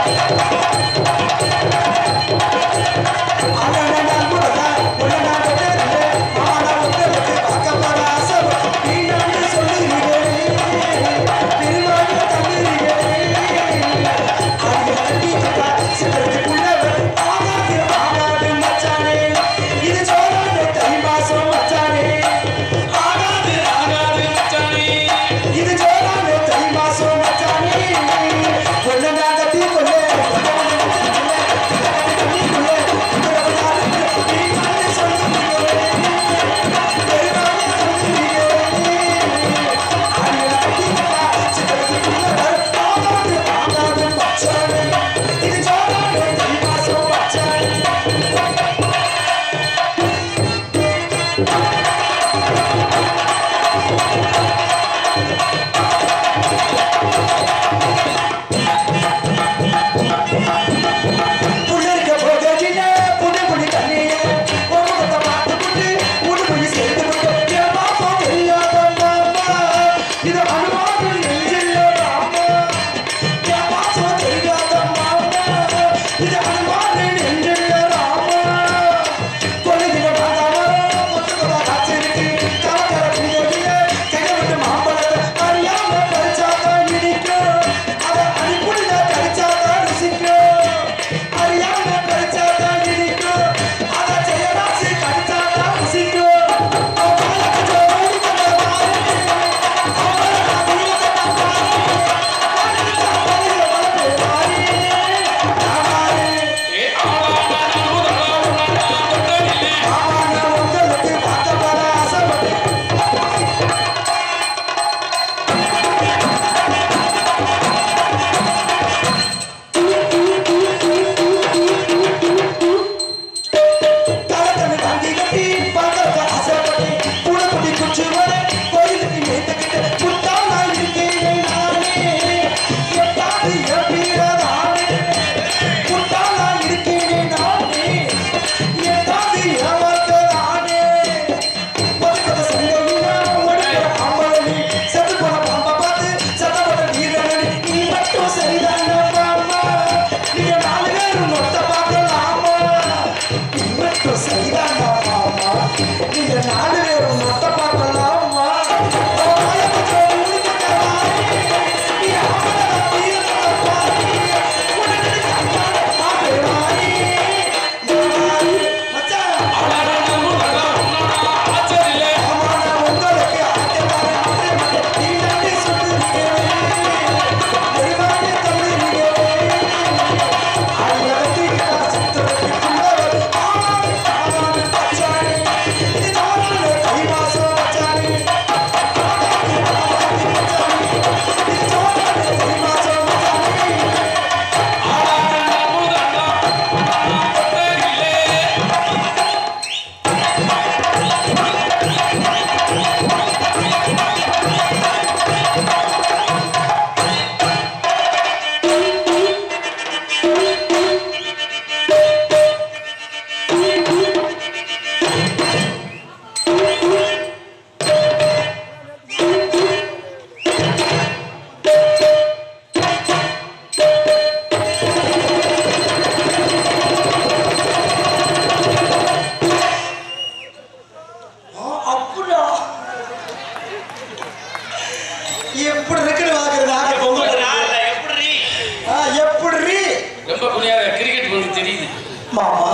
எப்படி இருக்குன்னு பாக்குறது நாங்க பொங்கல் நாள்ல எப்படி ஆ, எப்படி ரொம்ப குனியாத கிரிக்கெட் உங்களுக்கு தெரியுது மாமா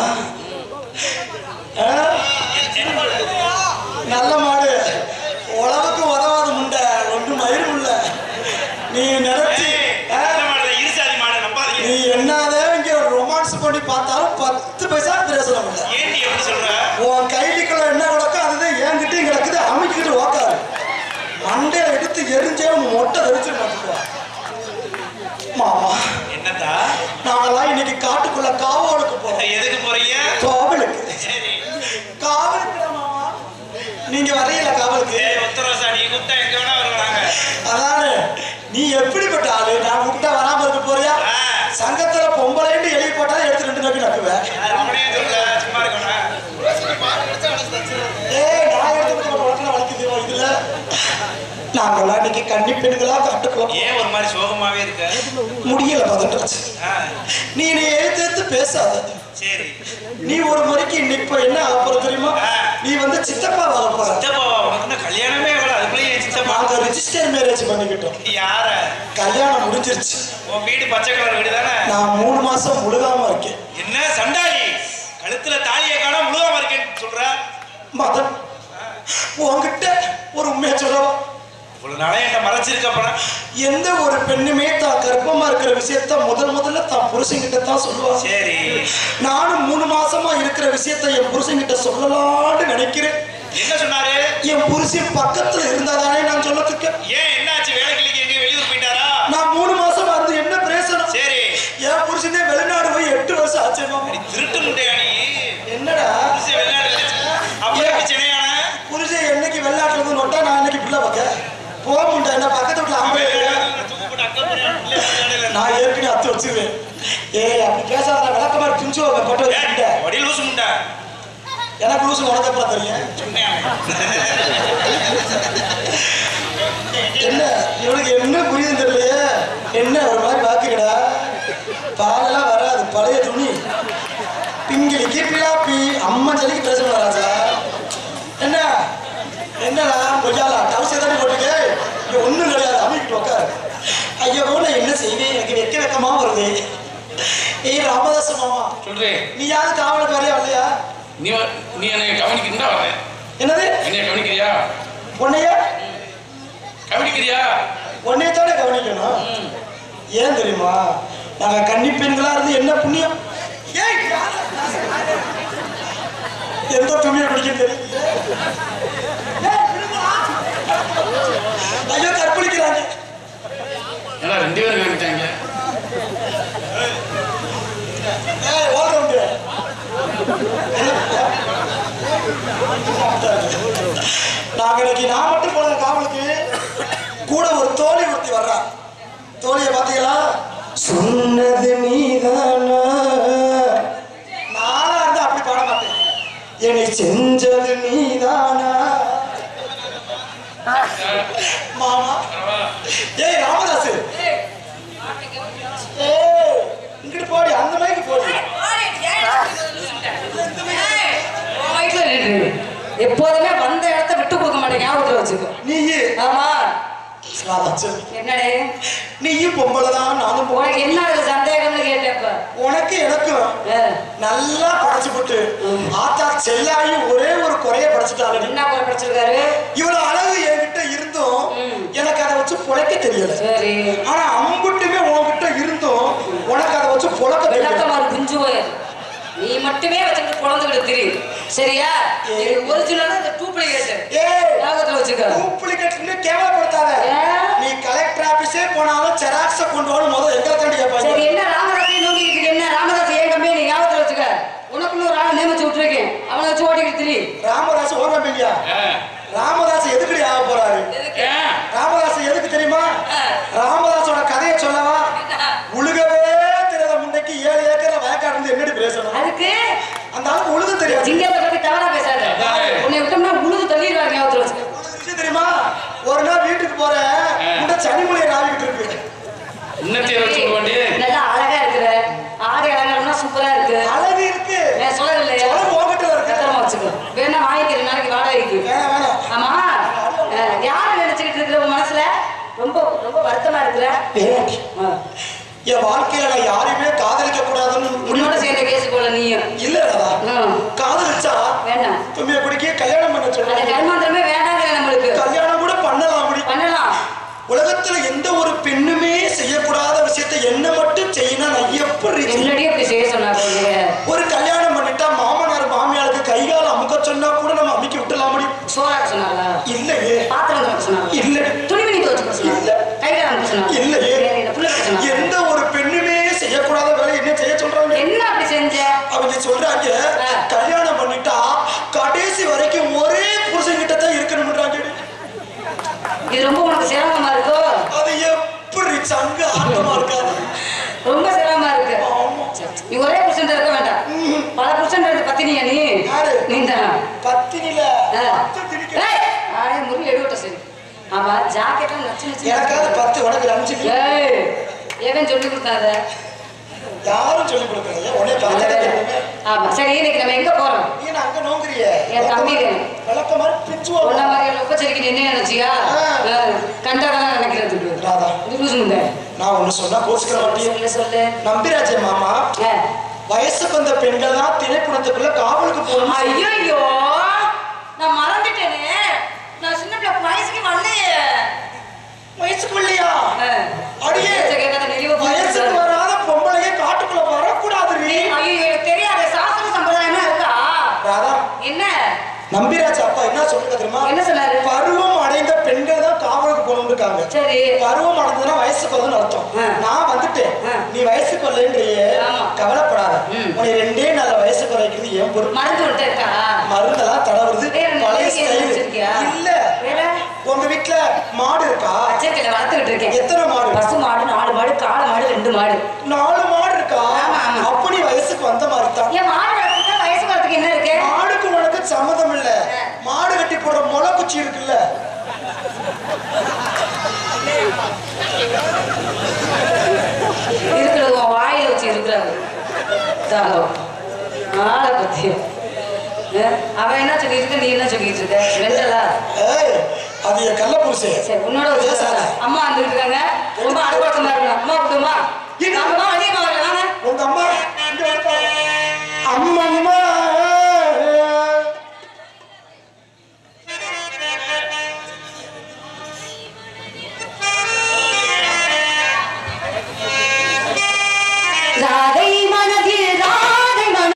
ஆ? நல்ல மாடு உழவுக்கு உதவாத முண்டை ஒன்று மயிர் உள்ள நீ நினைச்சு ஆ? இருசாதி மாட நம்பாதீங்க நீ என்னதான் இங்க ரொமான்ஸ் பண்ணி பார்த்தாலும் பத்து பைசா பேசல முடியல ஏன்டி எப்படி சொல்ற உன் கைலிக்குள்ள என்ன கிடக்கோ அதுதான் என்கிட்டயும் கிடக்குது அமைக்கிட்டு உக்காரு மண்டையில எடுத்து எரிஞ்சே மொட்டை தெரிச்சு பார்த்துக்கோ மாமா என்னத்தா நாங்கெல்லாம் இன்னைக்கு காட்டுக்குள்ள காவலுக்கு போறோம் எதுக்கு போறீங்க காவலுக்கு சரி காவலுக்கு தான் மாமா நீங்க வரையில காவலுக்கு ஏய் உத்தரவாசா நீ குத்தா எங்க வேணா வருவாங்க அதானே நீ எப்படிப்பட்ட ஆளு நான் உங்ககிட்ட வராம இருக்க போறியா ஆ. சங்கத்துல பொம்பளைன்னு எழுதி போட்டா எடுத்து ரெண்டு நோக்கி நக்குவேன் அவனே சொல்ல சும்மா இருக்கணும் ஏய் நான் எடுத்து உனக்கு வளர்க்கல வலிக்குது இதுல நான் நாங்கெல்லாம் இன்னைக்கு கன்னி பெண்களா காட்டுக்குள்ள ஏன் ஒரு மாதிரி சோகமாவே இருக்க முடியல பதன்றாச்சு ஆ, நீ நீ எழுத்து எழுத்து பேசாத சரி நீ ஒரு முறைக்கு இப்ப என்ன ஆக தெரியுமா ஆ. நீ வந்து சித்தப்பா வர போற சித்தப்பாவா உனக்கு இன்னும் கல்யாணமே ஆகல அதுக்குள்ளேயே என் சித்தப்பா நாங்க ரிஜிஸ்டர் மேரேஜ் பண்ணிக்கிட்டோம் யார கல்யாணம் முடிஞ்சிருச்சு உன் வீடு பச்சை கலர் வீடு தானே நான் மூணு மாசம் முழுகாம இருக்கேன் என்ன சண்டாளி கழுத்துல தாலியை காண முழுகாம இருக்கேன்னு சொல்ற மதன் உன்கிட்ட ஒரு உண்மையை சொல்லவா இவ்வளவு நாளே என்ன மறைச்சிருக்கப்பனா எந்த ஒரு பெண்ணுமே தான் கர்ப்பமா இருக்கிற விஷயத்த முதல் முதல்ல தான் புருஷன்கிட்ட தான் சொல்லுவா சரி நானும் மூணு மாசமா இருக்கிற விஷயத்த என் புருஷன்கிட்ட சொல்லலாம்னு நினைக்கிறேன் என்ன சொன்னாரு என் புருஷன் பக்கத்துல இருந்தாதானே நான் சொல்லத்துக்கு ஏன் என்னாச்சு வேலைக்கு எங்க வெளியூர் போயிட்டாரா நான் மூணு மாசமா இருந்து என்ன பிரயோசனம் சரி என் புருஷனே வெளிநாடு போய் எட்டு வருஷம் ஆச்சு மாமா. நீ திருட்டு முட்டையா நீ என்னடா புருஷன் வெளிநாடு வச்சு அப்ப எப்படி சென்னையான புருஷன் என்னைக்கு வெளிநாட்டுல இருந்து நொட்டா நான் என்னைக்கு பிள்ளை வைக்க போக முடியா என்ன பக்கத்து வீட்டுல ஆம்பளை இல்லையா? நான் ஏற்கனவே அத்து வச்சிருவேன் ஏய் அப்படி பேசாத விளக்க மாதிரி பிஞ்சு வைப்பேன் பட்டு வச்சுக்கிட்ட வடி லூசு முண்டை எனக்கு லூசு உனக்கு அப்புறம் தெரியும் சொன்னேன் என்ன இவனுக்கு என்ன புரியுது தெரியலையே என்ன ஒரு மாதிரி வாக்குக்கடா பாலெல்லாம் வராது பழைய துணி பிங்கிலிக்கு பிளாப்பி அம்மா ஜலிக்கு பேசணும் ராஜா என்ன என்னடா கொய்யாலா டவுசே தானே போட்டுக்க இங்க ஒண்ணும் கிடையாது அமைக்கிட்டு உட்காரு ஐயோ நான் என்ன செய்வேன் எனக்கு வெக்க வெக்கமா வருது ஏய் ராமதாஸ் மாமா சொல்றேன் நீ யாரு காவலுக்கு வரையா இல்லையா நீ வ- நீ என்னை கவனிக்கிறா வரேன் என்னது என்னைய கவனிக்கிறியா உன்னைய கவனிக்கிறியா உன்னைய தானே கவனிக்கணும் ம். ஏன் தெரியுமா நாங்க கன்னி பெண்களா இருந்து என்ன புண்ணியம் ஏய், எந்த துணியை பிடிக்க தெரியும் ஐயோ கற்பழிக்கிறாங்க ஏன்னா ரெண்டு பேரும் கவனிச்சாங்க ஏய், ஓடுற உண்டு. நாங்க இன்னைக்கு நான் மட்டும் போன காவலுக்கு கூட ஒரு தோழி ஒருத்தி வர்றா தோழிய பாத்தீங்களா சொன்னது நீதானா நானா இருந்தா அப்படி பாட மாட்டேன் என்னை செஞ்சது நீதானா மாமா ஏய் ராமதாஸ் ஏய் இங்கிட்டு போடி அந்த மாதிரி போடி எப்போதுமே வந்த இடத்த விட்டு கொடுக்க மாட்டேன் ஞாபகத்துல வச்சுக்கோ நீ ஆமா ராதாச்சல் என்னடே நீயும் பொம்பளை தான் நானும் பொம்பளை. உனக்கு என்ன அதுல சந்தேகம்னு கேட்டப்ப உனக்கு எனக்கும் நல்லா படைச்சு போட்டு ஆத்தா செல்லாயி ஒரே ஒரு குறைய படைச்சுட்டாங்க என்ன குறை படிச்சிருக்காரு இவ்வளவு அழகு என்கிட்ட இருந்தும் ம். எனக்கு அதை வச்சு பொழைக்க தெரியல சரி ஆனா அம்புட்டுமே உன்கிட்ட இருந்தும் உனக்கு அதை வச்சு பொழக்க தெரியல விளக்கமாறு குஞ்சு போயர் நீ மட்டுமே வச்சுக்கிட்டு குழந்தைகிட்டு திரி சரியா இது ஒரிஜினல் இந்த டூப்ளிகேட் ஏய் ஞாபகத்துல வச்சுக்க டூப்ளிகேட்னு கேவலப்படுத்தாத ஏன்? நீ கலெக்டர் ஆபீஸே போனாலும் ஜெராக்ஸ கொண்டு வரணும் முதல்ல எங்களை தாண்டி சரி கேட்பாங்க என்ன ராமதாஸ் நோக்கிட்டு என்ன ராமதாஸ் ஏன் கம்பெனி நீ ஞாபகத்துல வச்சுக்க உனக்குன்னு ஒரு ஆள் நியமிச்சு விட்டுருக்கேன் அவனை வச்சு ஓட்டிக்கிட்டு திரி ராமதாஸ் ஓடுறீங்க ராமதாஸ் எதுக்குடி ஆக போறாரு ஏன் ராமதாஸ் எதுக்கு தெரியுமா ராமதாஸோட கதையை சொல்லவா உழுகவே தெரியாத முண்டைக்கு ஏழு ஏக்கர்ல வயக்காடு இருந்து என்னடி பேசணும் அதுக்கு அந்த ஆளுக்கு உழுக தெரியாது சிங்கத்தை பத்தி தவறா பேசாத உன்னை விட்டோம்னா உழுது தள்ளிடுவாங்க ஞாபகத்துல வச்சுக்க ஒரு விஷயம் தெரியுமா ஒரு நாள் வீட்டுக்கு போறேன் முண்டை சனிமொழியை ராவிக்கிட்டு இருக்கு இன்னத்தை வச்சு வேண்டி நல்லா அழகா இருக்கிற ஆடை அழகா சூப்பரா இருக்கு அழகு இருக்கு நான் சொல்லல இல்லையா அழகு உங்ககிட்ட இருக்கு பத்திரமா வச்சுக்கோ வேணா வாங்கிக்கிறேன் நாளைக்கு வாடகைக்கு வேணாம் வேணாம் ஆமா அஹ், யாரை நினைச்சுக்கிட்டு இருக்கிற உன் மனசுல ரொம்ப ரொம்ப வருத்தமா இருக்கிற வேணாம். ஆ. என் வாழ்க்கையில நான் யாரையுமே காதலிக்க கூடாதுன்னு உன்னோட முடிவு சேர்ந்த கேஸ் போல நீயும் இல்ல ராதா ம். காதலிச்சா வேண்டாம் தும்மிய குடிக்க கல்யாணம் பண்ண அந்த சொல்றாங்க கர்மாந்திரமே வேண்டாங்கிற நம்மளுக்கு கல்யாணம் கூட பண்ணலாம் அப்படி பண்ணலாம் உலகத்துல எந்த ஒரு பெண்ணுமே செய்யக்கூடாத விஷயத்தை என்ன மட்டும் செய்யணும் நான் எப்படி செய்ய- என்னடி அப்படி செய்ய சொன்னா போங்க ஒரு கல்யாணம் பண்ணிட்டா மாமனார் மாமியாருக்கு கைகால அமுக்க சொன்னா கூட நம்ம அமுக்கி விட்டுலாம் முடியும் சோறாக்க சொன்னாங்களா இல்லையே பாத்திரம் துவைக்க சொன்னாங்க இல்ல துணிமணி துவைச்சு சொன்னாங்க இல்ல. கைகால அமுக்க சொன்னாங்க இல்லையே வேற என்ன புள்ள வைக்க சொன்னாங்க எந்த ஒரு பெண்ணுமே செய்யக்கூடாத வேலை என்ன செய்ய சொல்றாங்க என்ன அப்படி செஞ்ச அவங்க சொல்றாங்க ஆ. கல்யாணம் பண்ணிட்டா கடைசி வரைக்கும் ஒரே புருஷன் கிட்ட தான் இருக்கணும்ன்றாங்க இது ரொம்ப உனக்கு சிரமமா இருக்கோ அது எப்படி சங்கு ஆட்டமா இருக்காது ரொம்ப சிரமமா இருக்கு ஆமா. நீ ஒரே புருஷன் இருக்க வேண்டாம் ம். பல புருஷன் இருக்கு பத்தினியா நீ யாரு? நீ தான் பத்தினில ஆ. பத்து திணிக்க ஏய், ஆயே முருகி எடுவட்ட சரி ஆமா ஆமா ஜாக்கெட்லாம் நச்சு நச்சு எனக்காவது பத்து உனக்கு அஞ்சு ஏய் எவன் சொல்லி கொடுத்தாத யாரும் சொல்லி கொடுக்கலையே உடனே பார்த்தாலே தெரியுமே. ஆமா சரி இன்னைக்கு நம்ம எங்க போறோம் நீ என்ன அங்க நோங்குறிய என் தம்பி வேணும். விளக்க மாதிரி பிச்சுவா உன்ன மாதிரி லொப்பச்சரிக்கு என்ன நினைச்சியா ஆ. கண்டவெல்லாம் நினைக்கிறதுக்கு ராதா இது லூசு முண்டை. நான் ஒண்ணு சொன்னா கோச்சுக்கிற மாட்டியே சொல்லு சொல்லு நம்பிராஜே மாமா ஆ. வயசுக்கு வந்த பெண்கள் தான் திரைப்படத்துக்குள்ள காவலுக்கு போகணும் ஐயோ நான் மறந்துட்டேனே நான் சின்ன பிள்ளை வயசுக்கு வரலையே வயசுக்குள்ளையா ஆ. அடியே பேச்ச கேட்காத நெளிவு வயசுக்கு போச்சு. வராத பொம்பளையே காட்டுக்குள்ள வரக்கூடாது நீ ஐயோ எனக்கு தெரியாத சாஸ்திர சம்பிரதாயமா இருக்கா ராதா என்ன நம்பிராஜ் அப்பா என்ன சொல்லுங்க தெரியுமா என்ன சொன்னாரு பருவம் அடைந்த பெண்கள் தான் காவலுக்கு போகணும்னு இருக்காங்க சரி பருவம் அடைந்ததுன்னா வயசுக்கு வந்து அர்த்தம் ஆ. நான் வந்துட்டேன் ஆ. நீ வயசுக்கு வரலன்றியே ஆமா. கவலைப்படாத ம். உன்னை ரெண்டே நாள்ல வயசுக்கு வரைக்கிறது ஏன் பொறுப்பு மருந்து விட்டு இருக்கா மருந்தெல்லாம் தடவுறது வேற என்ன பழைய வேலைக்கு எதுவும் ஸ்டைல் வச்சிருக்கியா? இல்ல வேற உங்க வீட்டுல மாடு இருக்கா பச்சைக்கிளை வளர்த்துக்கிட்டு இருக்கேன் எத்தனை மாடு பசு மாடு நாலு மாடு காளை மாடு ரெண்டு மாடு நாலு மாடு இருக்கா ஆமா, ஆமா. அப்ப நீ வயசுக்கு வந்த மாதிரி தான் ஏன் மாடு வளர்த்துக்க வயசு வளர்த்துக்கு என்ன இருக்கு மாடுக்கு உனக்கு சம்மதம் இல்ல மாடு கட்டி போடுற முளை குச்சி இருக்குல்ல இருக்கிறது உன் வாயில வச்சு இருக்கிறாரு தாளம் ஆளை பத்தி அஹ், அவன் என்ன சொல்லிட்டு இருக்க நீ என்ன சொல்லிட்டு இருக்க வெண்டலா ஏய் அது என் கள்ள புருஷன் சரி உன்னோட ஒரு பேசாத. அம்மா வந்துட்டு இருக்காங்க ரொம்ப அனுபவமா இருக்கு அம்மா கூப்பிடுமா